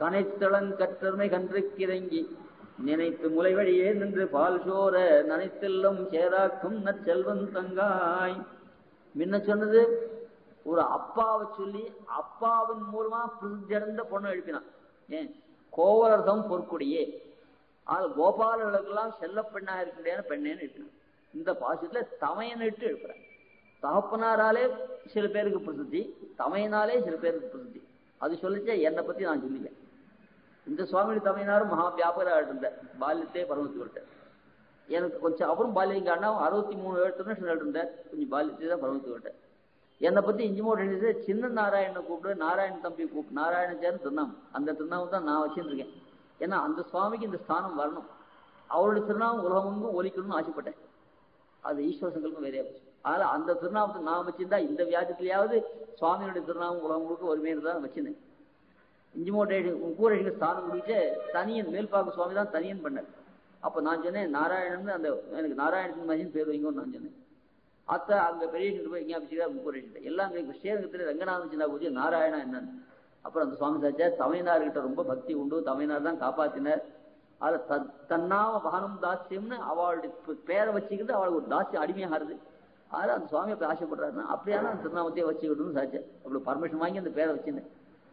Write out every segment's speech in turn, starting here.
கனைத்தளங்கற்றமை கன்றுக்கிறங்கி நினைத்து முலை வழியே நின்று பால் சோர நனைத்தெல்லும் சேராக்கும் நற்செல்வன் தங்காய் முன்ன சொன்னது ஒரு அப்பாவை சொல்லி அப்பாவின் மூலமா பிரசித்தியடைந்த பொண்ணை எழுப்பினான் ஏன் கோவலர்தம் பொற்குடியே ஆள் கோபாலர்களுக்கெல்லாம் செல்ல பெண்ணா இருக்கின்றன பெண்ணேன்னு எழுப்பினான் இந்த பாசத்துல தமையன் இட்டு எழுப்புறான் தகப்பனாராலே சில பேருக்கு பிரசித்தி தமையனாலே சில பேருக்கு பிரசித்தி அது சொல்லிச்சே என்னை பத்தி நான் சொல்லிட்டேன் இந்த சுவாமி தமையனாரும் மகா வியாபாரம் இருந்தார் பால்யத்தே பரமத்து விட்டார் எனக்கு கொஞ்சம் அவரும் பால்யம் காரணம் அறுபத்தி மூணு எழுத்து இருந்தார் கொஞ்சம் பால்யத்தை தான் பரமத்து விட்டார் என்னை பத்தி இஞ்சிமோட் எழுதி சின்ன நாராயணனை கூப்பிடு நாராயண தம்பி கூப்பிடு நாராயணச்சார் திருநாமம் அந்த திருநாமம் தான் நான் வச்சுருக்கேன் ஏன்னா அந்த சுவாமிக்கு இந்த ஸ்தானம் வரணும் அவருடைய திருநாமம் உலகமுங்கும் ஒலிக்கணும்னு ஆசைப்பட்டேன் அது ஈஸ்வர சங்கல்பம் வேறையா போச்சு அதனால அந்த திருநாமத்தை நான் வச்சிருந்தா இந்த வியாஜத்திலேயாவது சுவாமியுடைய திருநாமம் உலகம் முழுக்க ஒருமே தான் வச்சிருந்தேன் இஞ்சிமோட்டை கூரைக்கு ஸ்தானம் குடிச்சு தனியன் மேல்பாக்கு சுவாமி தான் தனியன் பண்ணார் அப்ப நான் சொன்னேன் நாராயணன் அந்த எனக்கு நாராயணன் மகின் பேர் வைங்கன்னு நான் சொன்னேன் அத்தை அங்க பெரிய போய் எங்கேயா வச்சுக்கிறார் முக்கூரேஷன் எல்லாம் அங்கே ஸ்ரீரங்கத்தில் ரங்கநாதன் சின்ன பூஜை நாராயணா என்னன்னு அப்புறம் அந்த சுவாமி சாச்சா தமிழ்நாடுகிட்ட ரொம்ப பக்தி உண்டு தமிழ்நாடு தான் காப்பாத்தினார் அது தன்னாம பானம் தாசியம்னு அவளுடைய பேரை வச்சுக்கிட்டு அவளுக்கு ஒரு தாசியம் அடிமையாகிறது அதில் அந்த சுவாமி அப்படி ஆசைப்படுறாருன்னா அப்படியான அந்த திருநாமத்தையே வச்சுக்கிட்டுன்னு சாச்சேன் அப்படி பர்மிஷன் வாங்கி அந்த பேரை வச்சுருந்தேன்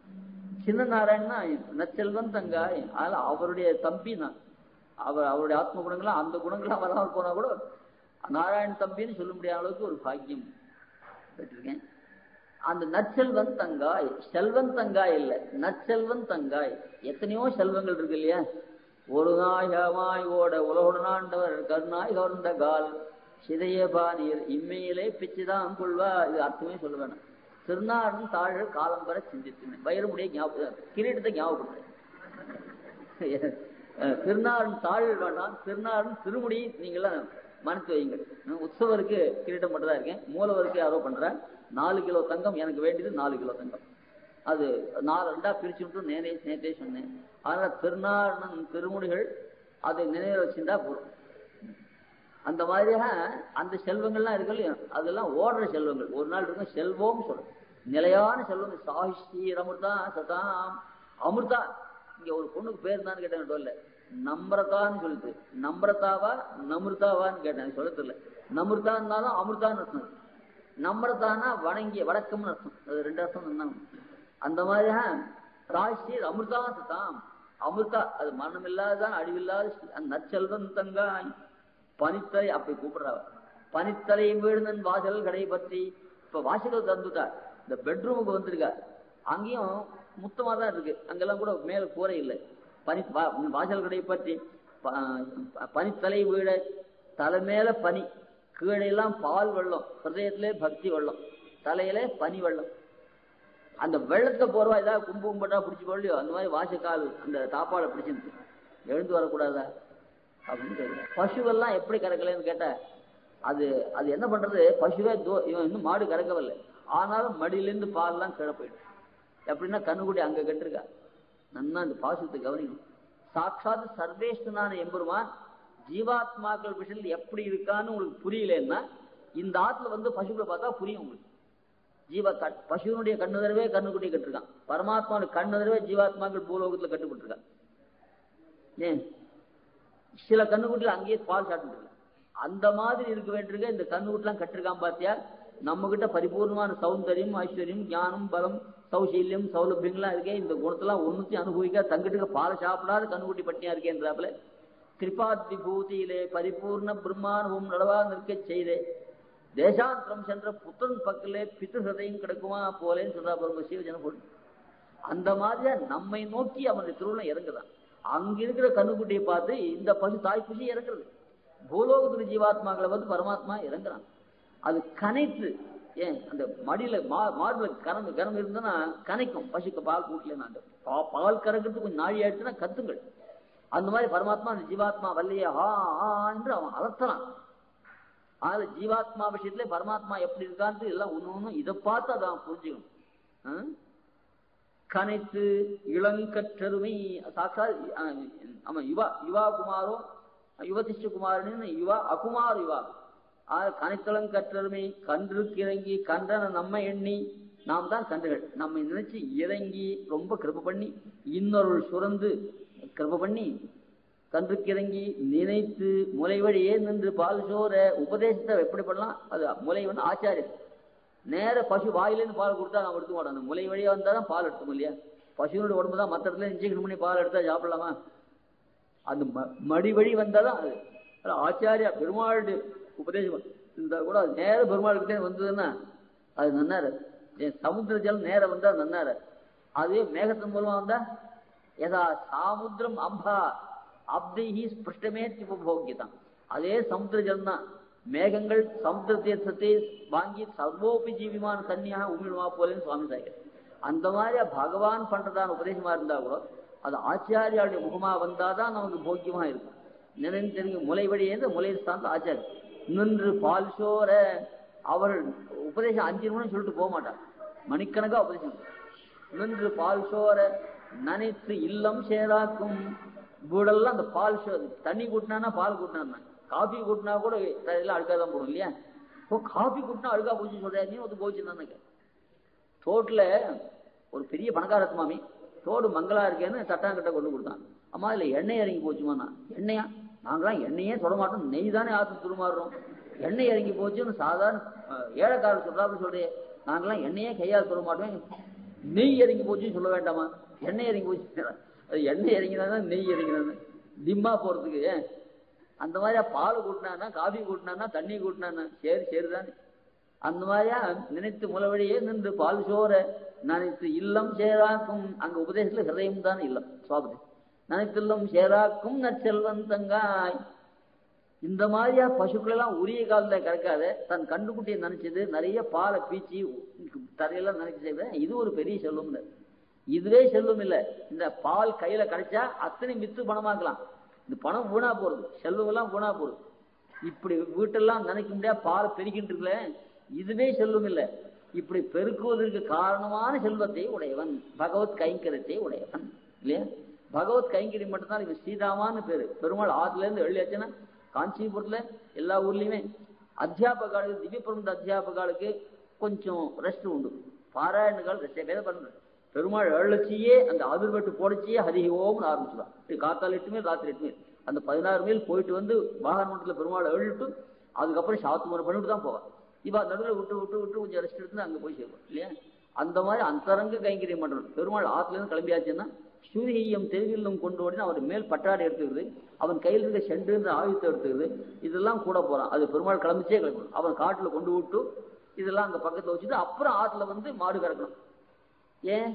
சின்ன நாராயணனா நச்செல்வன் தங்காய் அதில் அவருடைய தம்பி நான் அவர் அவருடைய ஆத்ம குணங்கள்லாம் அந்த குணங்கள்லாம் வராமல் போனா கூட நாராயண தம்பின்னு சொல்ல முடியாத அளவுக்கு ஒரு பாக்கியம் பெற்றிருக்கேன் அந்த நற்செல்வன் தங்காய் செல்வன் தங்காய் இல்ல நற்செல்வன் தங்காய் எத்தனையோ செல்வங்கள் இருக்கு இல்லையா ஒரு நாயகமாய் ஓட உலகுடனாண்டவர் கருணாய் கவர்ந்த கால் சிதைய பாணியர் இம்மையிலே பிச்சுதான் கொள்வா இது அர்த்தமே சொல்ல வேணாம் திருநாடன் தாழ் காலம் பெற சிந்தித்தேன் வயிறுமுடிய ஞாபகம் கிரீட்டத்தை ஞாபகப்படுத்தேன் திருநாடன் தாழ் வேண்டாம் திருநாடன் திருமுடி நீங்களாம் மனத்து வைங்கள் உற்சவருக்கு கிரீட்டம் மட்டும் தான் இருக்கேன் மூலவருக்கு யாரோ பண்றேன் நாலு கிலோ தங்கம் எனக்கு வேண்டியது நாலு கிலோ தங்கம் அது நாலு ரெண்டா பிரிச்சுட்டு நேரே நேற்றே சொன்னேன் அதனால திருநாடன் திருமுடிகள் அதை நினைவு வச்சிருந்தா போதும் அந்த மாதிரியாக அந்த செல்வங்கள்லாம் இருக்கு இல்லையா அதெல்லாம் ஓடுற செல்வங்கள் ஒரு நாள் இருக்கும் செல்வம் சொல்றோம் நிலையான செல்வம் சாஹிஸ்ரீர் அமிர்தா சதாம் அமிர்தா இங்க ஒரு பொண்ணுக்கு பேர் தான் கேட்டேன் இல்ல நம்ரதான்னு சொல்லிட்டு நம்ரதாவா நமிர்தாவான்னு கேட்டேன் சொல்ல தெரியல நமிர்தான்னாலும் அமிர்தான்னு அர்த்தம் நம்ரதானா வணங்கிய வடக்கம்னு அர்த்தம் அது ரெண்டு அர்த்தம் தான் அந்த மாதிரியா சாஹிஸ்ரீர் அமிர்தா சதாம் அமிர்தா அது மரணம் இல்லாததான் அழிவில்லாத அந்த நற்செல்வன் தங்காய் பனித்தலை அப்படி கூப்பிடுறாவ பனித்தலை வீழ்ந்தன் வாசல் கடை பற்றி இப்ப வாசல் தந்துட்டார் இந்த பெட்ரூமுக்கு வந்திருக்கார் அங்கேயும் முத்தமா தான் இருக்கு அங்கெல்லாம் கூட மேல கூரை இல்லை பனி வாசல் கடை பற்றி பனித்தலை வீழ தலை மேல பனி கீழே எல்லாம் பால் வெள்ளம் ஹிருதயத்திலே பக்தி வெள்ளம் தலையில பனி வெள்ளம் அந்த வெள்ளத்தை போறவா ஏதாவது கும்பு கும்பட்டா பிடிச்சு கொள்ளியோ அந்த மாதிரி வாசக்கால் அந்த தாப்பாலை பிடிச்சிருக்கு எழுந்து வரக்கூடாதா அப்படின்னு கேட்குறேன் பசுவெல்லாம் எப்படி கறக்கலன்னு கேட்டா அது அது என்ன பண்றது பசுவே தோ இவன் இன்னும் மாடு கறக்கவில்லை ஆனாலும் மடியிலேருந்து பால்லாம் கீழே போயிடும் எப்படின்னா கண்ணுக்குடி அங்க கட்டிருக்கா நன்னா அந்த பாசத்தை கவனிக்கணும் சாட்சாத் சர்வேஷ்டனான எம்பெருமான் ஜீவாத்மாக்கள் விஷயத்தில் எப்படி இருக்கான்னு உங்களுக்கு புரியலன்னா இந்த ஆத்துல வந்து பசுக்களை பார்த்தா புரியும் உங்களுக்கு ஜீவ பசுவனுடைய கண்ணுதரவே கண்ணுக்குட்டியை கட்டிருக்கான் பரமாத்மாவுடைய கண்ணுதரவே ஜீவாத்மாக்கள் பூலோகத்துல கட்டுப்பட்டிருக்கான் ஏன் சில கண்ணுக்குட்டில அங்கேயே பால் சாப்பிட்டு அந்த மாதிரி இருக்க வேண்டியிருக்க இந்த கண்ணுக்குட்டிலாம் கட்டிருக்கான் பாத்தியா நம்ம கிட்ட பரிபூர்ணமான சௌந்தரியம் ஐஸ்வர்யம் ஞானம் பலம் சௌசீல்யம் சௌலபியங்கள்லாம் இருக்கே இந்த குணத்தெல்லாம் ஒன்னுத்தையும் அனுபவிக்க தங்கிட்டு பாலை சாப்பிடாத கண்ணுக்குட்டி பட்டியா இருக்கேன்றாப்புல கிருபாத் விபூதியிலே பரிபூர்ண பிரம்மானுபவம் நடவா நிற்க செய்தே தேசாந்திரம் சென்ற புத்தன் பக்கத்திலே பித்து ஹதையும் கிடைக்குமா போலேன்னு சொல்றா பாருங்க சிவஜன பொண்ணு அந்த மாதிரியா நம்மை நோக்கி அவனுடைய திருவிழம் இறங்குதான் அங்க இருக்கிற கண்ணுக்குட்டியை பார்த்து இந்த பசு தாய் பசி இறங்குறது பூலோகத்துல ஜீவாத்மாக்களை வந்து பரமாத்மா இறங்குறான் அது கனைத்து ஏன் அந்த மடியில மார்புல கனம் கனம் இருந்ததுன்னா கனைக்கும் பசுக்கு பால் கூட்டல பால் கறக்கிறதுக்கு கொஞ்சம் நாழி ஆயிடுச்சுன்னா கத்துங்கள் அந்த மாதிரி பரமாத்மா அந்த ஜீவாத்மா வல்லையே ஆ ஆ என்று அவன் அலர்த்தலாம் ஆனா ஜீவாத்மா விஷயத்துல பரமாத்மா எப்படி இருக்கான்னு எல்லாம் ஒண்ணு ஒண்ணும் இதை பார்த்து அதை அவன் புரிஞ்சுக்கணும் கனைத்து இளங்கற்றருமை சாட்சா ஆமா யுவா யுவா குமாரோ யுவதிஷ்ட குமாரன்னு யுவா அகுமார் யுவா கனைத்தளம் கற்றருமை கன்று கிறங்கி கன்றன நம்ம எண்ணி நாம் தான் கன்றுகள் நம்மை நினைச்சு இறங்கி ரொம்ப கிருப பண்ணி இன்னொரு சுரந்து கிருப பண்ணி கன்றுக்கு இறங்கி நினைத்து முலை வழியே நின்று பால் சோற உபதேசத்தை எப்படி பண்ணலாம் அது முலை வந்து ஆச்சாரியர் நேர பசு வாயிலேருந்து பால் கொடுத்தா நான் எடுக்க மாட்டோம் அந்த முலை வழியா வந்தா தான் பால் எடுத்துக்கும் இல்லையா பசுவினுடைய உடம்பு தான் மற்ற இடத்துல இன்ஜெக்ஷன் பண்ணி பால் எடுத்தா சாப்பிடலாமா அந்த ம- மடி வழி வந்தாதான் அது அது ஆச்சாரியா பெருமாளுடைய உபதேசம் இருந்தா கூட அது நேர பெருமாளுக்கிட்டே வந்ததுன்னா அது நன்னாரு ஏன் சமுத்திர ஜலம் நேர வந்தா நன்னாரு அதே மேகத்தின் மூலமா வந்தா யதா சாமுத்திரம் அம்பா அப்திஹி ஸ்பிருஷ்டமே உபபோக்கியதான் அதே சமுத்திர ஜலம் தான் மேகங்கள் சமுத்திர தீர்த்தத்தை வாங்கி சர்வோபி ஜீவிமான தண்ணியாக உமிழ்வா போலேன்னு சுவாமி சாய்கள் அந்த மாதிரி பகவான் பண்றதான உபதேசமா இருந்தா கூட அது ஆச்சாரியாளுடைய முகமா வந்தாதான் நமக்கு போக்கியமா இருக்கும் நினைந்து தெரிஞ்சு முலை வழியே முலை ஸ்தானத்து ஆச்சாரி நின்று பால் சோர அவர் உபதேசம் அஞ்சு நிமிடம் சொல்லிட்டு போக மாட்டார் மணிக்கணக்கா உபதேசம் நின்று பால் சோர நனைத்து இல்லம் சேராக்கும் வீடெல்லாம் அந்த பால் சோ தண்ணி கூட்டினா பால் கூட்டினா காபி கூட்டினா கூட எல்லாம் அழுக்காதான் போடும் இல்லையா ஓ காபி கூட்டினா அழுக்கா போச்சு சொல்றியா நீ வந்து போச்சுன்னு தோட்டில் ஒரு பெரிய பணக்காரத்து மாமி தோடு மங்களா இருக்கேன்னு தட்டாங்கிட்ட கொண்டு கொடுத்தான் அம்மா இதுல எண்ணெய் இறங்கி போச்சுமா நான் எண்ணெயா நாங்களாம் எண்ணெயே சொல்ல மாட்டோம் நெய் தானே ஆத்து துருமாறுறோம் எண்ணெய் இறங்கி போச்சுன்னு சாதாரண அஹ், ஏழைக்காரர் சொல்றாப்புல சொல்றே நாங்களாம் எண்ணெயே கையால் சொல்ல மாட்டோம் நெய் இறங்கி போச்சுன்னு சொல்ல வேண்டாமா எண்ணெய் இறங்கி போச்சு அது எண்ணெய் இறங்கினா நெய் இறங்கினா திம்மா போறதுக்கு ஏன் அந்த மாதிரியா பால் கூட்டினானா காபி கூட்டினானா தண்ணி கூட்டினானா சரி சரிதானே அந்த மாதிரியா நினைத்து முலவழியே நின்று பால் சோர நினைத்து இல்லம் சேராக்கும் அங்க உபதேசத்துல ஹிருதயம் தான் இல்லம் சுவாபதி நினைத்துள்ளம் சேராக்கும் நற்செல்வன் தங்காய் இந்த மாதிரியா பசுக்கள் எல்லாம் உரிய காலத்துல கறக்காத தன் கண்டுக்குட்டியை நினைச்சது நிறைய பாலை பீச்சி தரையெல்லாம் நினைச்சு செய்த இது ஒரு பெரிய செல்வம் இல்ல இதுவே செல்வம் இல்ல இந்த பால் கையில கிடைச்சா அத்தனை வித்து பணமாக்கலாம் இந்த பணம் வீணா போறது செல்வம் எல்லாம் வீணா போறது இப்படி வீட்டெல்லாம் நினைக்க முடியாது பால் பெருக்கிட்டு இருக்கல இதுவே செல்வம் இல்ல இப்படி பெருக்குவதற்கு காரணமான செல்வத்தை உடையவன் பகவத் கைங்கரத்தை உடையவன் இல்லையா பகவத் கைங்கரி மட்டும்தான் இவன் ஸ்ரீராமான்னு பேரு பெருமாள் ஆத்துல இருந்து எழுதியாச்சுன்னா காஞ்சிபுரத்துல எல்லா ஊர்லயுமே அத்தியாபகாலுக்கு திவ்ய பிரபந்த அத்தியாபகாலுக்கு கொஞ்சம் ரெஸ்ட் உண்டு பாராயணங்கள் ரெஸ்ட் பேத பண்ற பெருமாள் ஏழச்சியே அந்த அதிர்வெட்டு போடச்சியே ஹரி ஓம்னு ஆரம்பிச்சுதான் காத்தால் எட்டு மேல் ராத்திரி எட்டு மேல் அந்த பதினாறு மேல் போயிட்டு வந்து வாகனத்துல பெருமாள் எழுட்டு அதுக்கப்புறம் சாத்துமுறை பண்ணிட்டு தான் போவான் இவா நடுவில் விட்டு விட்டு விட்டு கொஞ்சம் ரெஸ்ட் எடுத்து அங்க போய் சேருவோம் இல்லையா அந்த மாதிரி அந்தரங்க கைங்கரியம் பண்றது பெருமாள் ஆத்துல இருந்து கிளம்பியாச்சுன்னா சூரியம் தெருவிலும் கொண்டு ஓடி அவர் மேல் பட்டாடை எடுத்துக்கிறது அவன் கையில் இருக்க செண்டு இருந்த ஆயுதத்தை எடுத்துக்கிறது இதெல்லாம் கூட போறான் அது பெருமாள் கிளம்பிச்சே கிளம்பணும் அவன் காட்டுல கொண்டு விட்டு இதெல்லாம் அங்க பக்கத்துல வச்சுட்டு அப்புறம் ஆத்துல வந்து மாடு கறக்கணும் ஏன்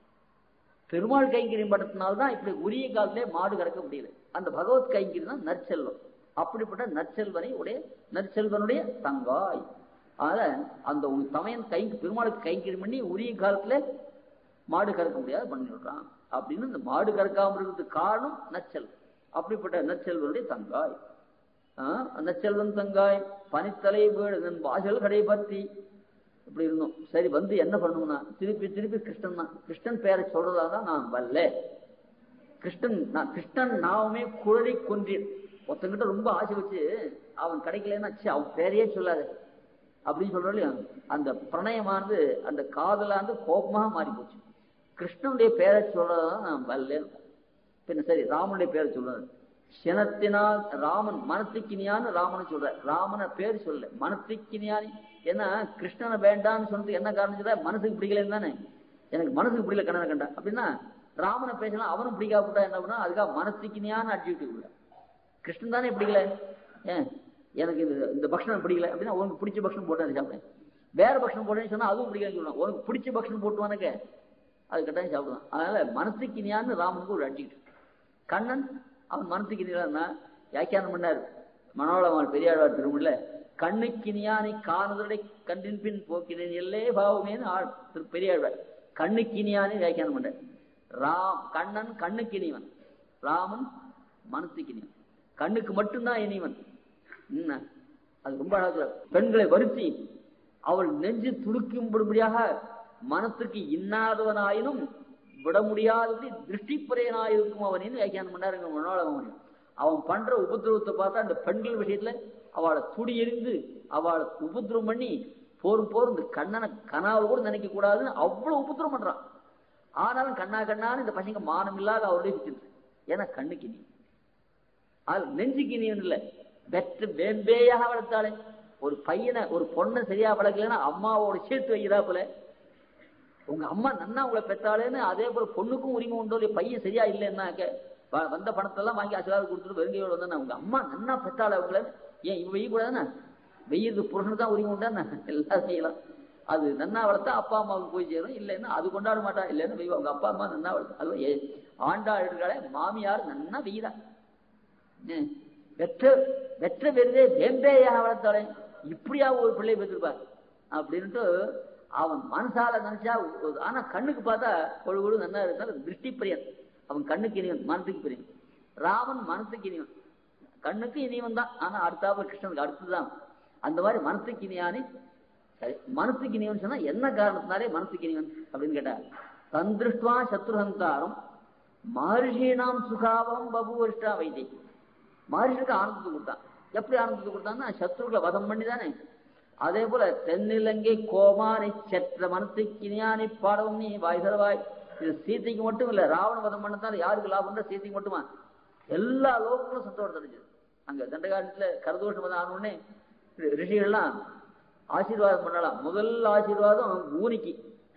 பெருமாள் கைங்கரியம் படுத்தினால்தான் இப்படி உரிய காலத்திலே மாடு கறக்க முடியல அந்த பகவத் கைங்கரியம் தான் நற்செல்வம் அப்படிப்பட்ட நற்செல்வனை உடைய நற்செல்வனுடைய தங்காய் அதனால அந்த உன் தமையன் கை பெருமாளுக்கு கைங்கரியம் பண்ணி உரிய காலத்துல மாடு கறக்க முடியாது பண்ணி விடுறான் அப்படின்னு இந்த மாடு கறக்காம இருக்கிறதுக்கு காரணம் நற்செல்வம் அப்படிப்பட்ட நற்செல்வனுடைய தங்காய் ஆஹ் நற்செல்வன் தங்காய் பனித்தலை வீடு வாசல் கடை பத்தி இப்படி இருந்தோம் சரி வந்து என்ன பண்ணுவோம்னா திருப்பி திருப்பி கிருஷ்ணன் தான் கிருஷ்ணன் பேரை சொல்றதா தான் நான் வரல கிருஷ்ணன் நான் கிருஷ்ணன் நாவுமே குழலி கொன்றேன் ஒருத்தங்கிட்ட ரொம்ப ஆசை வச்சு அவன் கிடைக்கலன்னா ச்சே, அவன் பேரையே சொல்லாத அப்படின்னு சொல்றோம் இல்லையா அந்த பிரணயமானது அந்த காதலானது கோபமாக மாறி போச்சு கிருஷ்ணனுடைய பேரை சொல்றதான் நான் வரல பின்ன சரி ராமனுடைய பேரை சொல்றாரு சினத்தினால் ராமன் மனத்துக்கினியான்னு ராமனை சொல்ற ராமனை பேர் சொல்ல மனத்துக்கினியானி ஏன்னா கிருஷ்ணனை வேண்டாம்னு சொன்னதுக்கு என்ன காரணம் சொல்ற மனசுக்கு பிடிக்கலன்னு தானே எனக்கு மனசுக்கு பிடிக்கல கண்ணனை கண்டா அப்படின்னா ராமனை பேசலாம் அவனும் பிடிக்காவிட்டா என்ன பண்ணா அதுக்காக மனத்துக்கினியான்னு அட்ஜெக்டிவ் கிருஷ்ணன் தானே பிடிக்கல ஏன் எனக்கு இது இந்த பக்ஷணம் பிடிக்கல அப்படின்னா உனக்கு பிடிச்ச பக்ஷணம் போட்டு அதை சாப்பிடுறேன் வேற பக்ஷணம் போட்டேன்னு சொன்னா அதுவும் பிடிக்கலன்னு சொல்லலாம் உனக்கு பிடிச்ச பக்ஷணம் போட்டுவானக்க அது கட்டாயம் சாப்பிடுவான் அதனால மனசுக்கு இனியான்னு ராமனுக்கு ஒரு அட்ஜெக்டிவ் கண்ணன் அவன் மனசுக்கு இனியான்னா வியாக்கியானம் பண்ணார் மனோளமான் பெரியாழ்வார் திருமணில கண்ணுக்கினியானை காணுதலை கண்டின் பின் போக்கினேன் எல்லே பாவமேன்னு ஆள் திரு பெரியாழ்வார் கண்ணுக்கினியானே வியாக்கியானம் பண்ணார் ராம் கண்ணன் கண்ணுக்கினிவன் ராமன் மனசுக்கினிவன் கண்ணுக்கு மட்டும்தான் இனிவன் என்ன அது ரொம்ப அழகா சொல்றார். பெண்களை வருத்தி அவள் நெஞ்சு துடுக்கும்படியாக மனத்துக்கு இன்னாதவனாயினும் விட முடியாதபடி திருஷ்டிப்புறையனாயிருக்கும் அவனின்னு வியாக்கியானம் பண்ணாருங்க மனோளவன் அவன் பண்ற உபதிரவத்தை பார்த்தா அந்த பெண்கள் விஷயத்துல அவளை துடி எறிந்து அவளை உபதிரவம் பண்ணி போரும் போரும் இந்த கண்ணனை கனாவை கூட நினைக்க கூடாதுன்னு அவ்வளவு உபத்திரம் பண்றான் ஆனாலும் கண்ணா கண்ணான்னு இந்த பசங்க மானம் இல்லாத அவருடைய வச்சிருக்கு ஏன்னா கண்ணுக்கு நீ அது நெஞ்சுக்கு நீ இல்ல பெற்று வேம்பேயாக வளர்த்தாளே ஒரு பையனை ஒரு பொண்ணை சரியா வளர்க்கலன்னா அம்மாவோட சேர்த்து வைக்கிறாப்புல உங்க அம்மா நன்னா உங்களை பெற்றாளேன்னு அதே போல பொண்ணுக்கும் உரிமை உண்டோ இல்லையா பையன் சரியா இல்லைன்னாக்க வ- வந்த பணத்தெல்லாம் வாங்கி ஆசீர்வாதம் கொடுத்துட்டு வெறுங்கையோட வந்தா உங்க அம்மா நன்னா பெற்றாளே உங்களை ஏன் இவ வெய்ய கூடாதுன்னா வெய்யறது புருஷனுக்கு தான் உரிமை உண்டான்னு எல்லாம் செய்யலாம் அது நன்னா வளர்த்தா அப்பா அம்மாவுக்கு போய் சேரும் இல்லைன்னா அது கொண்டாட மாட்டா இல்லைன்னா வெய்வா உங்க அப்பா அம்மா நன்னா வளர்த்தா அது ஏ- ஆண்டா இருக்காளே மாமியார் நன்னா வெய்யறா ஏன்? வெற்ற வெற்ற வெறுதே வேம்பேயாக வளர்த்தாளே இப்படியா ஒரு பிள்ளை பெற்றிருப்பார் அப்படின்ட்டு அவன் மனசால நினைச்சா ஒரு- ஆனா கண்ணுக்கு பார்த்தா கொழு கொழு நல்லா இருந்தாலும் திருஷ்டி பிரியன் அவன் கண்ணுக்கு இனிவன் மனசுக்கு பிரியன் ராமன் மனசுக்கு இனிவன் கண்ணுக்கு இனிவன் தான் ஆனா அடுத்தாப்புல கிருஷ்ணனுக்கு அடுத்துதான் அந்த மாதிரி மனசுக்கு இனியானே சரி மனசுக்கு இனிவன் சொன்னா என்ன காரணத்தினாலே மனசுக்கு இனிவன் அப்படின்னு கேட்டா தந்திருஷ்டுவா சத்ருஹந்தாரம் மகர்ஷீனாம் சுகாவம் பபுவஷ்டா வைத்தை மகர்ஷிக்கு ஆனந்தத்தை கொடுத்தான் எப்படி ஆனந்தத்தை கொடுத்தான்னா சத்ருக்களை வதம் பண்ணி தானே அதே போல தென்னிலங்கை கோமானை செற்ற மனசுக்கு இனியானி பாடவும் நீ வாய் தரவாய் இது சீதைக்கு மட்டும் இல்ல ராவண வதம் பண்ணதால யாருக்கு லாபம் தான் சீதைக்கு மட்டுமா எல்லா லோகங்களும் சந்தோஷம் அடைஞ்சது அங்க தண்டகாலத்துல கரதோஷம் வந்து ஆன உடனே ரி- ரிஷிகள்லாம் ஆசீர்வாதம் பண்ணலாம் முதல் ஆசீர்வாதம் கூனிக்கு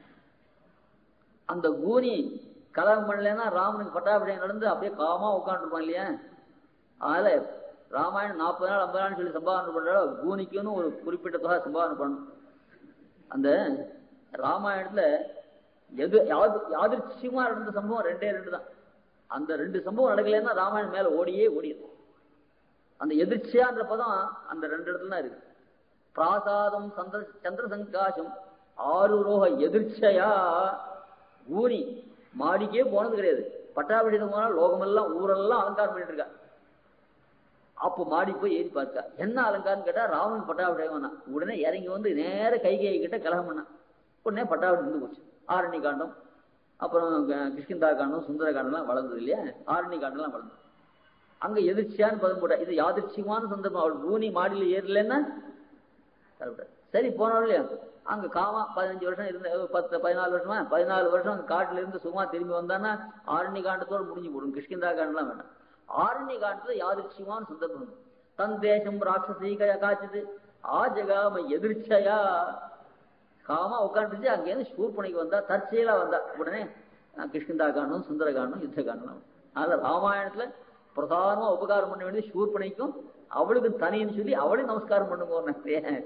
அந்த கூனி கலகம் பண்ணலைன்னா ராமனுக்கு பட்டாபிஷேகம் நடந்து அப்படியே காமா உட்காந்துருப்பான் இல்லையா அதனால ராமாயணம் நாற்பது நாள் ஐம்பது நாள் சொல்லி சம்பாதனை பண்றால கூனிக்குன்னு ஒரு குறிப்பிட்ட தொகை சம்பாதனை பண்ணணும் அந்த ராமாயணத்துல எது யாது யாதிர்ச்சியமா நடந்த சம்பவம் ரெண்டே ரெண்டு தான் அந்த ரெண்டு சம்பவம் நடக்கலைன்னா ராமாயணம் மேல ஓடியே ஓடிடும் அந்த எதிர்ச்சியான்ற பதம் அந்த ரெண்டு இடத்துல தான் இருக்கு பிராசாதம் சந்திர சந்திர சங்காசம் ஆறுரோக எதிர்ச்சையா ஊனி மாடிக்கே போனது கிடையாது பட்டாபிஷேகம் போனா லோகமெல்லாம் ஊரெல்லாம் அலங்காரம் பண்ணிட்டு இருக்கா அப்போ மாடி போய் ஏறி பார்த்தா என்ன அலங்காரம் கேட்டா ராவணன் பட்டாபிஷேகம் தான் உடனே இறங்கி வந்து நேர கைகேயி கிட்ட கலகம் பண்ணான் உடனே பட்டாபிஷேகம் இருந்து போச்சு ஆரணி காண்டம் அப்புறம் க- கிஷ்கிந்தா காண்டம் சுந்தர காண்டம்லாம் வளர்ந்தது இல்லையா ஆரணி காண்டம்லாம் வளர்ந்தது அங்க எதிர்ச்சியான்னு பதம் போட்டா இது யாதிர்ச்சியமான சந்தர்ப்பம் அவள் பூனி மாடியில ஏறலன்னா தரப்படாது. சரி போனோம் இல்லையா அங்க காமா பதினஞ்சு வருஷம் இருந்த அஹ் பத்து பதினாலு வருஷமா பதினாலு வருஷம் அங்க காட்டுல இருந்து சும்மா திரும்பி வந்தான்னா ஆரணி காண்டத்தோட முடிஞ்சு போடும் கிஷ்கிந்தா காண்டம்லாம் வேண்டாம் ஆரணி காண்டத்துல யாதிர்ச்சியமான சந்தர்ப்பம் தன் தேசம் ராட்சசீகையா காய்ச்சது ஆஜகாம எதிர்ச்சையா காமா உட்காந்துச்சு அங்கேருந்து சூர்பனைக்கு வந்தா தற்செயலா வந்தா உடனே அஹ், கிஷ்கிந்தா காண்டம் சுந்தர காண்டம் யுத்த காண்டம் அதனால ராமாயணத்துல பிரதானமா உபகாரம் பண்ண வேண்டியது சூர்பனைக்கும் அவளுக்கு தனின்னு சொல்லி அவளையும் நமஸ்காரம் பண்ணுங்க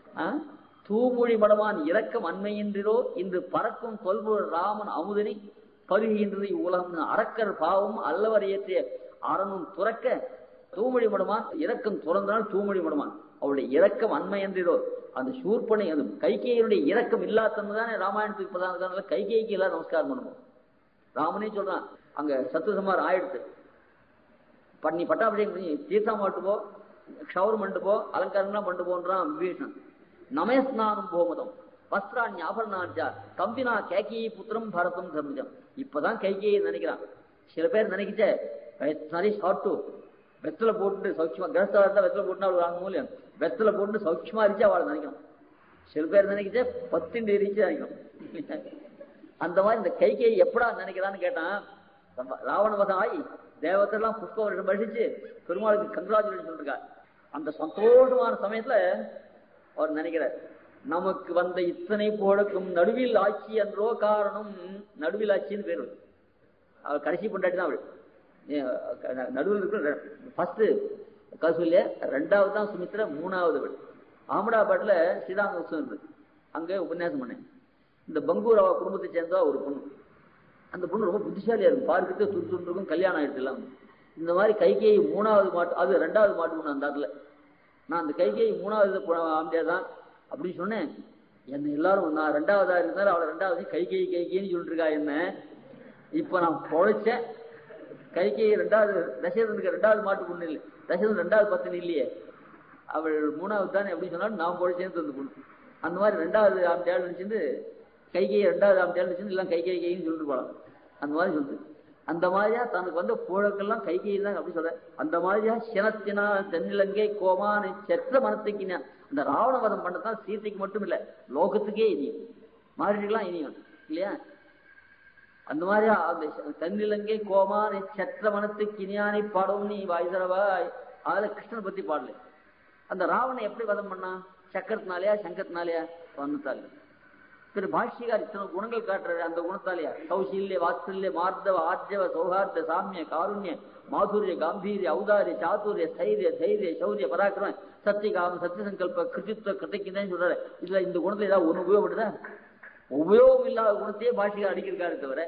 தூமொழி மடமான் இரக்கம் அண்மையின்றிரோ இன்று பறக்கும் தொல்பொருள் ராமன் அமுதனி பருகின்றது இவ்வுலகம் அரக்கர் பாவம் அல்லவர் இயற்றிய அரணும் துறக்க தூமொழி மடமான் இரக்கம் துறந்தனால் தூமொழி மடமான் அவளுடைய இரக்கம் அண்மை என்றிரோ அந்த சூர்பனை அந்த கைகேயனுடைய இரக்கம் இல்லாததானே ராமாயணத்துக்கு பிரதான காரணம் கைகேய்க்கு எல்லாம் நமஸ்காரம் பண்ணுவோம் ராமனே சொல்றான் அங்க சத்துசமார் ஆயிடுத்து பண்ணி பட்டாபிஷேகம் பண்ணி தீர்த்தம் மாட்டு போ க்ஷௌரம் பண்ணிட்டு போ அலங்காரம்லாம் பண்ணிட்டு போன்றான் விபீஷணன் நமயஸ்நானம் போமதம் வஸ்திராணி ஆபரணாச்சா கம்பினா கேகி புத்திரம் பரதம் தர்மஜம் இப்பதான் கைகேயை நினைக்கிறான் சில பேர் நினைக்கிச்சே சாரி ஷார்ட்டு வெத்தலை போட்டு சௌக்கியமா கிரஸ்தா இருந்தா வெத்தலை போட்டு அவள் வாங்க மூலியம் வெத்தலை போட்டு சௌக்கியமா இருந்துச்சு அவளை நினைக்கணும் சில பேர் நினைக்கிச்சே பத்தின் எரிச்சு நினைக்கணும் அந்த மாதிரி இந்த கைகேயை எப்படா நினைக்கிறான்னு கேட்டான் ரொம்ப ராவணவதம் ஆகி தேவத்தெல்லாம் புஷ்ப வருஷம் படிச்சு பெருமாளுக்கு கங்க்ராச்சுலேஷன் சொல்லிருக்கா அந்த சந்தோஷமான சமயத்துல அவர் நினைக்கிறார் நமக்கு வந்த இத்தனை புகழுக்கும் நடுவில் ஆட்சி என்றோ காரணம் நடுவில் ஆட்சின்னு பேர் அவளுக்கு. அவள் கடைசி பொண்டாட்டி தான் அவள் ஏன், நடுவில் இருக்கிற ஃபர்ஸ்ட் கௌசல்யா ரெண்டாவது தான் சுமித்ரா மூணாவது அவள் அகமதாபாத்ல ஸ்ரீராம உற்சவம் இருந்தது அங்கே உபன்யாசம் பண்ணேன் இந்த பங்கூர் அவ குடும்பத்தை சேர்ந்தா ஒரு பொண்ணு அந்த பொண்ணு ரொம்ப புத்திசாலியா இருக்கும் பார்க்கறதுக்கு துரு துரு இருக்கும் கல்யாணம் ஆயிடுச்சு எல்லாம் இந்த மாதிரி கைகேயி மூணாவது மாட்டு அது ரெண்டாவது மாட்டு பொண்ணு அந்த இடத்துல நான் அந்த கைகேயி மூணாவது ஆம்பியா தான் அப்படின்னு சொன்னேன் என்ன எல்லாரும் நான் ரெண்டாவதா இருந்தாலும் அவளை ரெண்டாவது கைகேயி கைகேன்னு சொல்லிட்டு இருக்கா என்ன இப்ப நான் பொழைச்சேன் கைகேயி ரெண்டாவது தசரதனுக்கு ரெண்டாவது மாட்டு பொண்ணு இல்லை தசரதன் ரெண்டாவது பத்தினி இல்லையே அவள் மூணாவது தானே எப்படி சொன்னாலும் நான் பொழைச்சேன்னு அந்த பொண்ணு அந்த மாதிரி ரெண்டாவது ஆம்பியாள் நினைச்சிருந்து கைகை ரெண்டாவது ஆம்பியாள் நினைச்சிருந்து எல்லாம் கைகை கைன்னு சொல்லிட்டு போலாம் அந்த மாதிரி சொல்லுது அந்த மாதிரியா தனக்கு வந்த புழக்கெல்லாம் கைகை தான் அப்படி சொல்ற அந்த மாதிரியா சினத்தினா தென்னிலங்கை கோமானை செற்ற மனத்துக்கினா இந்த ராவண வதம் பண்ணதான் சீதைக்கு மட்டும் இல்ல லோகத்துக்கே இனியும் மாறிட்டுலாம் இனியும் இல்லையா அந்த மாதிரி அந்த தன்னிலங்கை கோமானை சற்ற மனத்துக்கு இனியானை பாடவும் நீ வாய்தரவாய் அதுல கிருஷ்ணனை பத்தி பாடல அந்த ராவணன் எப்படி வதம் பண்ணா சக்கரத்தினாலயா சங்கத்தினாலயா வந்தத்தாலே திரு பாஷ்யகார் இத்தனை குணங்கள் காட்டுறாரு அந்த குணத்தாலயா கௌசல்ய வாத்சல்ய மார்தவ ஆர்ஜவ சௌஹார்த சாமிய காருண்ய மாதுரிய காம்பீரிய ஔதாரிய சாதுரிய ஸ்தைரிய தைரிய சௌரிய பராக்கிரமம் சத்தியகாம சத்திய சங்கல்ப கிருதித்வ கிருத்திக்குதான் சொல்றாரு இதுல இந்த குணத்துல ஏதாவது ஒண்ணு உபயோகப்படுதா உபயோகம் இல்லாத குணத்தையே பாஷிகார் அடிக்கிறாரு தவிர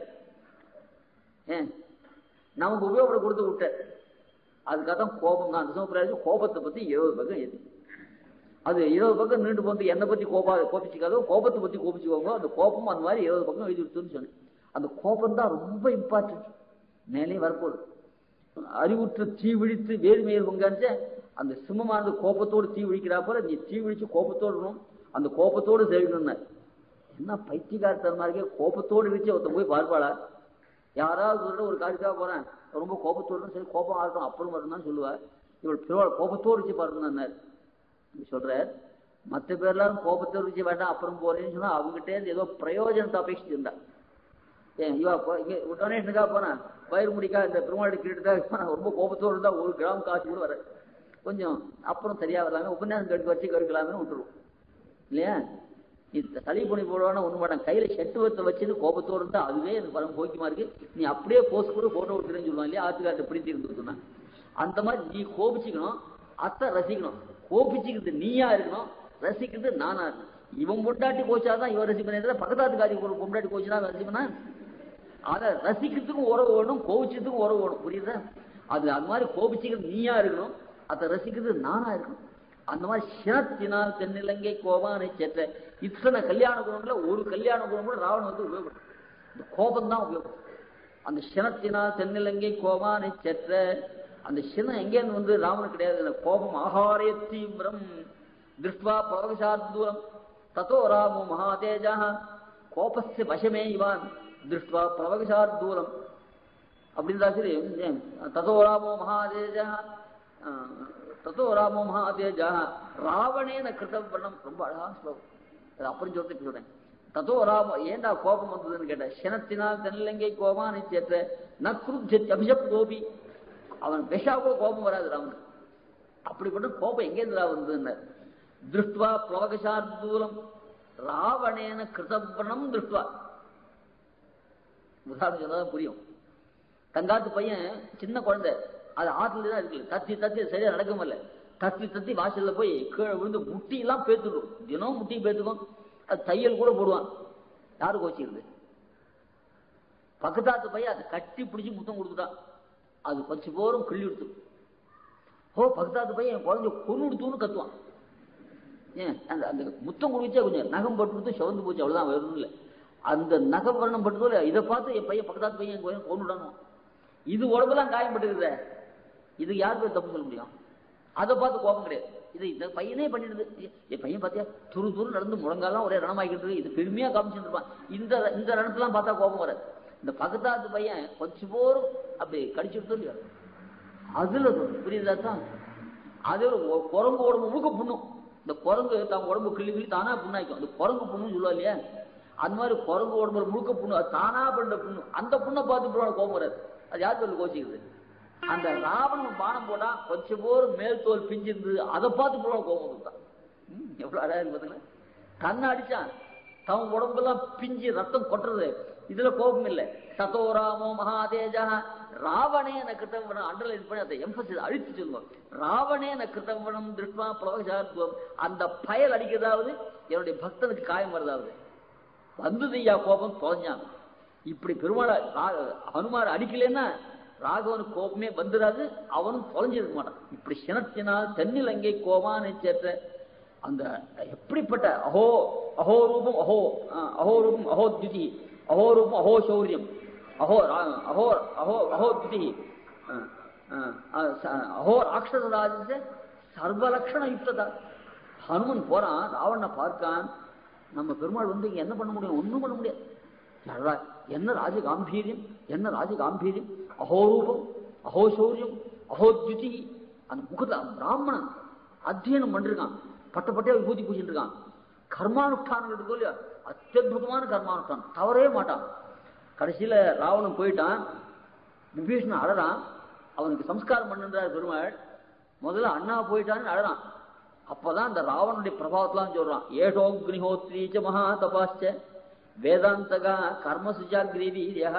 ஏன் நமக்கு உபயோகப்பட கொடுத்து விட்ட அதுக்காக தான் கோபம் தான் கிருஷ்ணபிராஜ் கோபத்தை பத்தி இருபது பக்கம் எது அது இருபது பக்கம் நீண்டு போந்து என்னை பத்தி கோபா கோபிச்சுக்காதோ கோபத்தை பத்தி கோபிச்சுக்கோங்க அந்த கோபம் அந்த மாதிரி இருபது பக்கம் எழுதி விட்டுன்னு சொன்னேன் அந்த கோபம் தான் ரொம்ப இம்பார்ட்டன்ட் மேலே வரப்போகுது அறிவுற்று தீ விழித்து வேறுமையில் பொங்காச்ச அந்த சிம்மமானது கோபத்தோடு தீ விழிக்கிறா போல நீ தீ விழிச்சு கோபத்தோடு இருக்கணும் அந்த கோபத்தோடு சேவிக்கணும்னா என்ன பைத்தியகாரத்தனமா இருக்கே கோபத்தோடு இருந்துச்சு ஒருத்தன் போய் பார்ப்பாளா யாராவது ஒரு ஒரு காரியத்துக்காக போறேன் ரொம்ப கோபத்தோடு சரி கோபம் ஆகட்டும் அப்புறம் வரணும் சொல்லுவா இவள் பெருவாள் கோபத்தோடு வச்சு பாருன்னார் சொல்ற மற்ற பேர் எல்லாரும் கோபத்தோடு வச்சு வேண்டாம் அப்புறம் போறேன்னு சொன்னா அவங்ககிட்ட இருந்து ஏதோ பிரயோஜனத்தை அபேட்சிச்சு இருந்தா ஏன் இவா இங்க டொனேஷனுக்காக போனா பயிர் முடிக்கா இந்த பெருமாள் கிட்ட ரொம்ப கோபத்தோடு இருந்தா ஒரு கிராம் காசு கூட வர கொஞ்சம் அப்புறம் சரியா வரலாமே உபன்யாசம் கெடுத்து வச்சு கெடுக்கலாமே விட்டுருவோம் இல்லையா இந்த தலை புனி போடுவானா ஒண்ணு மாட்டான் கையில செட்டுவத்தை வச்சுட்டு கோபத்தோடு இருந்தா அதுவே எனக்கு பரம் போக்கியமா இருக்கு நீ அப்படியே போஸ்ட் கூட போட்டோ விட்டுறேன்னு சொல்லுவான் இல்லையா ஆத்துக்காட்ட பிடித்து இருந்துருக்குன்னா அந்த மாதிரி நீ கோபிச்சுக்கணும் அத்தை ரசிக்கணும் கோபிச்சுக்கிறது நீயா இருக்கணும் ரசிக்கிறது நானா இருக்கணும் இவன் பொண்டாட்டி கோச்சாதான் இவன் ரசிப்பேன் பக்கத்தாத்துக்காரி ஒரு பொண்டாட்டி கோச்சுனா ரசிப்பனா அதை ரசிக்கிறதுக்கும் உறவு வேணும் கோபிச்சதுக்கும் உறவு வேணும் புரியுதா அது அது மாதிரி கோபிச்சுக்கிறது நீயா இருக்கணும் அதை ரசிக்கிறது நானா இருக்கணும் அந்த மாதிரி சினத்தினால் தென்னிலங்கை கோபானை சேற்ற இத்தனை கல்யாண குணம்ல ஒரு கல்யாண குணம் கூட ராவணன் வந்து உபயோகப்படும் இந்த கோபம் தான் உபயோகம் அந்த சினத்தினால் தென்னிலங்கை கோபானை சேற்ற அந்த சினம் எங்கேருந்து வந்து ராமனுக்கு கிடையாது அந்த கோபம் ஆகாரே தீவிரம் திருஷ்டுவா பரவசார்தூரம் தத்தோ ராமோ மகாதேஜா கோபஸ்ய வசமே இவான் திருஷ்டுவா பரவசார்தூரம் அப்படின்னு தான் சரி தத்தோ ராமோ மகாதேஜா தத்தோ ராமோ மகாதேஜா ராவணேன கிருதவர்ணம் ரொம்ப அழகான ஸ்லோகம் அது அப்புறம் சொல்றதுக்கு சொல்றேன் தத்தோ ராம ஏண்டா கோபம் வந்ததுன்னு கேட்டேன் சினத்தினால் தென்னிலங்கை கோபானை சேற்ற நக்ருஜத் அபிஷப் கோபி அவன் விஷா கூட கோபம் வராது ராமனுக்கு அப்படிப்பட்ட கோபம் எங்கேருந்து வந்ததுன்னு திருஷ்டுவா புலவகசார்தூலம் ராவணேன கிருதவர்ணம் திருஷ்டுவா உதாரணம் சொன்னதான் புரியும் தங்காத்து பையன் சின்ன குழந்தை அது ஆத்துல தான் இருக்கு தத்தி தத்தி சரியா நடக்க முடியல தத்தி தத்தி வாசல்ல போய் கீழே விழுந்து முட்டி எல்லாம் பேத்துடும் தினம் முட்டி பேத்துக்கும் அது தையல் கூட போடுவான் யாரு கோச்சிக்கிறது பக்கத்தாத்து பையன் அதை கட்டி பிடிச்சி முத்தம் கொடுத்துட்டான் அது கொஞ்சம் போரும் கிள்ளி எடுத்து ஓ பக்கத்தாத்து பையன் என் குழந்தை கொண்டு கொடுத்துன்னு கத்துவான் ஏன் அந்த அந்த முத்தம் குடிச்சா கொஞ்சம் நகம் பட்டு கொடுத்து சிவந்து போச்சு அவ்வளவுதான் வேணும் இல்லை அந்த நகம் வர்ணம் பட்டு இதை பார்த்து என் பையன் பக்கத்தாத்து பையன் என் பையன் கொண்டு விடணும் இது உடம்பெல்லாம் காயம் பட்டுக்குத இது யாருக்கு தப்பு சொல்ல முடியும் அதை பார்த்து கோபம் கிடையாது இது இந்த பையனே பண்ணிடுது என் பையன் பார்த்தியா துரு துரு நடந்து முழங்காலாம் ஒரே ரணமாக்கிட்டு இருக்கு இது பெருமையா காமிச்சுட்டு இருப்பான் இந்த இந்த ரணத்தெல்லாம் பார்த்தா கோபம் வராது இந்த பக்கத்தாத்து பையன் கொஞ்சம் போரும் அப்படி கடிச்சுட்டு இல்லையா அதுல புரியுதா தான் அது குரங்கு உடம்பு முழுக்க புண்ணும் இந்த குரங்கு தான் உடம்பு கிள்ளி கிள்ளி தானா புண்ணாய்க்கும் அந்த குரங்கு புண்ணுன்னு சொல்லுவா இல்லையா அந்த மாதிரி குரங்கு உடம்புல முழுக்க புண்ணு அது தானா பண்ண புண்ணு அந்த புண்ணை பார்த்து போன கோபம் வராது அது யார் சொல்லு கோச்சிக்குது அந்த ராவணன் பானம் போட்டா கொஞ்சம் போர் மேல் தோல் பிஞ்சிருந்து அதை பார்த்து போன கோபம் வந்துட்டான் எவ்வளவு அழகா இருக்கு பாத்தீங்களா கண்ணை அடிச்சான் தன் உடம்பெல்லாம் பிஞ்சு ரத்தம் கொட்டுறது இதுல கோபம் இல்லை தத்தோ ராமோ மகாதேஜா ராவணே என கிருத்தவனம் அண்டர்லைன் பண்ணி அதை எம்பசிஸ் அழித்து சொல்லுவோம் ராவணே என கிருத்தவனம் திருஷ்மா புலவசாத்துவம் அந்த பயல் அடிக்கிறதாவது என்னுடைய பக்தனுக்கு காயம் வருதாவது வந்தது ஐயா கோபம் தொலைஞ்சான் இப்படி பெருமாளை ஹனுமார் அடிக்கலன்னா ராகவனுக்கு கோபமே வந்துடாது அவனும் தொலைஞ்சிருக்க மாட்டான் இப்படி சினத்தினால் தென்னிலங்கை கோபானை சேர்த்த அந்த எப்படிப்பட்ட அஹோ அஹோ ரூபம் அஹோ அஹோ ரூபம் அஹோ துதி அஹோ ரூபம் அஹோ சௌரியம் அஹோ அஹோ அஹோ அஹோ துதி அஹோ ராட்சசராஜ சர்வலட்சண யுக்ததா ஹனுமன் போறான் ராவணனை பார்க்கான் நம்ம பெருமாள் வந்து இங்க என்ன பண்ண முடியும் ஒண்ணும் பண்ண முடியாது என்ன ராஜ காம்பீரியம் என்ன ராஜ காம்பீரியம் அஹோரூபம் அஹோசௌரியம் அஹோத்யுதி அந்த முகத்துல பிராமணன் அத்தியனம் பண்ணிருக்கான் பட்ட பட்டையா விபூதி பூசிட்டு இருக்கான் கர்மானுஷ்டானங்கள் இருக்கோ இல்லையா அத்தியுதமான கர்மானுஷ்டானம் தவறவே மாட்டான் கடைசியில ராவணன் போயிட்டான் விபீஷணன் அழறான் அவனுக்கு சம்ஸ்காரம் பண்ணுன்றார் பெருமாள் முதல்ல அண்ணா போயிட்டான்னு அழறான் அப்பதான் அந்த ராவனுடைய பிரபாவத்தெல்லாம் சொல்றான் ஏஷோக்னிஹோத்ரீச்ச மகா தபாச்ச வேதாந்தகா கர்ம சுஜாகிரீரியா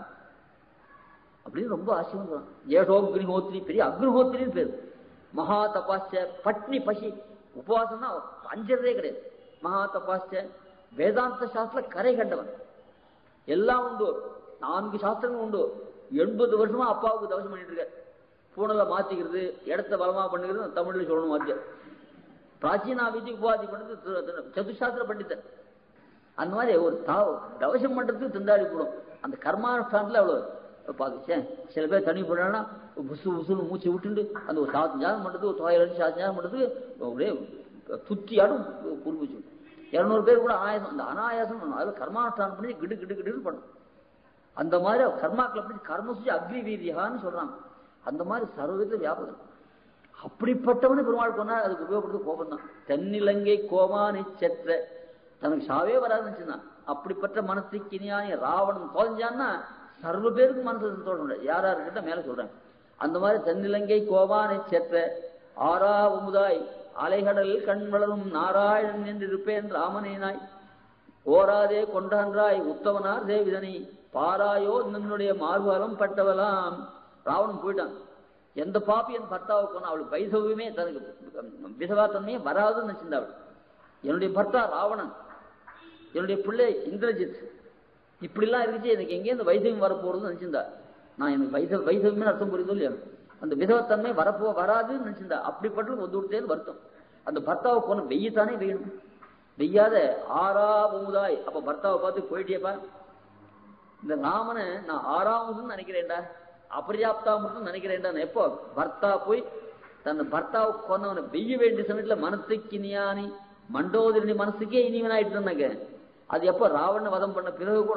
அப்படின்னு ரொம்ப ஆச்சரியம் சொல்றான் ஏஷோக்னிஹோத்ரி பெரிய அக்னிஹோத்ரின்னு பேர் மகா தபாச்ச பட்னி பசி உபவாசம்னா அஞ்சறதே கிடையாது மகா தபாச்ச வேதாந்த சாஸ்திர கரை கண்டவன் எல்லாம் உண்டு நான்கு சாஸ்திரங்கள் உண்டு எண்பது வருஷமா அப்பாவுக்கு தவசம் பண்ணிட்டு இருக்க பூனலை மாத்திக்கிறது இடத்த பலமா பண்ணுகிறது தமிழ்ல சொல்லணும் வாத்தியம் பிராச்சீனா விதி உபாதி பண்ணது சதுசாஸ்திர பண்டிதன் அந்த மாதிரி ஒரு தவசம் பண்றதுக்கு திண்டாடி போடும் அந்த கர்மானுஷ்டானத்துல அவ்வளவு பாத்துச்சேன் சில பேர் தனி போனா புசு புசுன்னு மூச்சு விட்டுண்டு அந்த ஒரு சாத்து ஞானம் பண்றது ஒரு தொகையில் சாத்து ஞானம் பண்றதுக்கு ஒரே துத்தியாடும் குறும்புச்சு இருநூறு பேர் கூட அனாயாசம் அந்த அனாயாசம் பண்ணணும் அதில் கர்மானுஷ்டானம் பண்ணி கிடு கிடு கிடுன்னு பண்ணும் அந்த மாதிரி கர்மாக்களை பண்ணி கர்ம சுஜி அக்னி வீரியான்னு சொல்றாங்க அந்த மாதிரி சர்வவித வியாபகம் அப்படிப்பட்டவனு பெருமாள் கொண்டா அதுக்கு உபயோகப்படுறது கோபம் தான் தென்னிலங்கை கோமானி செற்ற தனக்கு சாவே வராதுன்னு வச்சுதான் அப்படிப்பட்ட மனசுக்கு இனியான ராவணன் தோஞ்சான்னா சர்வ பேருக்கு மனசு சந்தோஷம் இல்லை யார் யாருக்கிட்ட மேல சொல்றேன் அந்த மாதிரி தென்னிலங்கை கோமானை செற்ற ஆறா உமுதாய் அலைகடல் கண் வளரும் நாராயணன் என்று இருப்பேன் ராமனேனாய் ஓராதே கொண்டான்றாய் உத்தவனார் தேவிதனை பாராயோ நின்னுடைய மார்பலம் பட்டவலாம் ராவணன் போயிட்டான் எந்த பாப்பி என் பர்த்தாவை கொண்டு அவளுக்கு வைசவியமே தனக்கு விசவாத்தன்மையே வராதுன்னு நினைச்சிருந்தா அவள் என்னுடைய பர்த்தா ராவணன் என்னுடைய பிள்ளை இந்திரஜித் இப்படிலாம் இருந்துச்சு எனக்கு எங்கேருந்து வைசவியம் வரப்போறதுன்னு நினைச்சிருந்தா நான் எனக்கு வைச வைசவியமே அர்த்தம் புரியுதோ இல்லையா அந்த விதவத்தன்மை வரப்போ வராதுன்னு நினைச்சிருந்தா அப்படிப்பட்ட ஒன்று விட்டேன்னு வருத்தம் அந்த பர்த்தாவை போன வெய்யத்தானே வெய்யணும் வெய்யாத ஆறா ஊதாய் அப்ப பர்த்தாவை பார்த்து போயிட்டேப்பா இந்த ராமனை நான் ஆறாவதுன்னு நினைக்கிறேன்டா அபர்யாப்தாமிருத்தம் நினைக்கிறேன்டா எப்போ பர்த்தா போய் தன் பர்த்தாவை கொன்னவனை வெய்ய வேண்டிய சமயத்துல மனசுக்கு இனியானி மண்டோதரனி மனசுக்கே இனிவனாயிட்டு இருந்தாங்க அது எப்போ ராவண வதம் பண்ண பிறகு கூட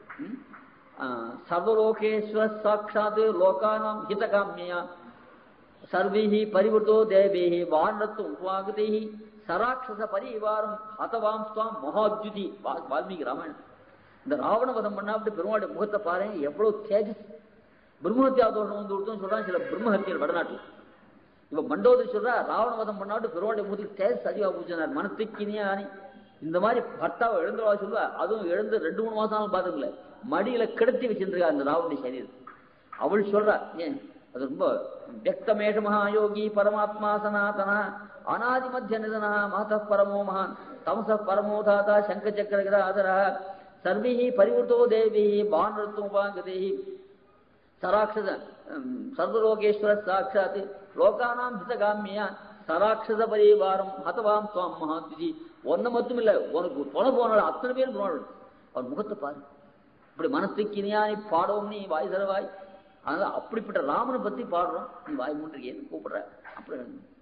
சர்வலோகேஸ்வர சாட்சாத் லோகானாம் ஹிதகாமியா சர்வீஹி பரிவர்த்தோ தேவேஹி வானத்து உபாகதேஹி சராட்சச பரிவாரம் ஹதவாம் ஸ்வாம் மகாத்யுதி வால்மீகி ராமாயணம் இந்த ராவண வதம் பண்ணா அப்படி பெருமாளுடைய முகத்தை பாருங்க எவ்வளவு தேஜஸ் பிரம்மஹத்தியா தோஷம் வந்து கொடுத்தோம் சொல்றாங்க சில பிரம்மஹத்தியர் வடநாட்டில் இப்ப மண்டோதரி சொல்றா ராவண வதம் பண்ணாட்டு பெருமாளுடைய முகத்துக்கு தேஜஸ் அதிகமாக பூச்சினார் மனத்துக்கினியா ஆனி இந்த மாதிரி பர்த்தாவை எழுந்தவா சொல்லுவா அதுவும் எழுந்து ரெண்டு மூணு மாசம் பாத்துக்கல மடியில கிடத்தி வச்சிருக்கா அந்த ராவனுடைய சரீரம் அவள் சொல்றா ஏன் அது ரொம்ப வியக்தமேஷ மகாயோகி பரமாத்மா சனாதனா அநாதி மத்திய நிதனா மாத பரமோ மகான் தமச பரமோ தாத்தா சங்க சக்கர கதாதரா சர்வீஹி பரிவர்த்தோ தேவி பானரத்துபாங்கதேஹி சராட்சத சர்வலோகேஸ்வர சாட்சாத் லோகானாம் ஹிதகாமியா சராட்சத பரிவாரம் ஹதவாம் சுவாம் மகாத்ஜி ஒன்ன மட்டும் இல்ல உனக்கு துணை போனாலும் அத்தனை பேர் போனாலும் அவன் முகத்தை பாரு இப்படி மனசுக்கு இனியானி பாடவும் நீ வாய் தரவாய் அதனால அப்படிப்பட்ட ராமனை பத்தி பாடுறோம் நீ வாய் மூன்றிருக்கேன்னு கூப்பிடுற அப்படி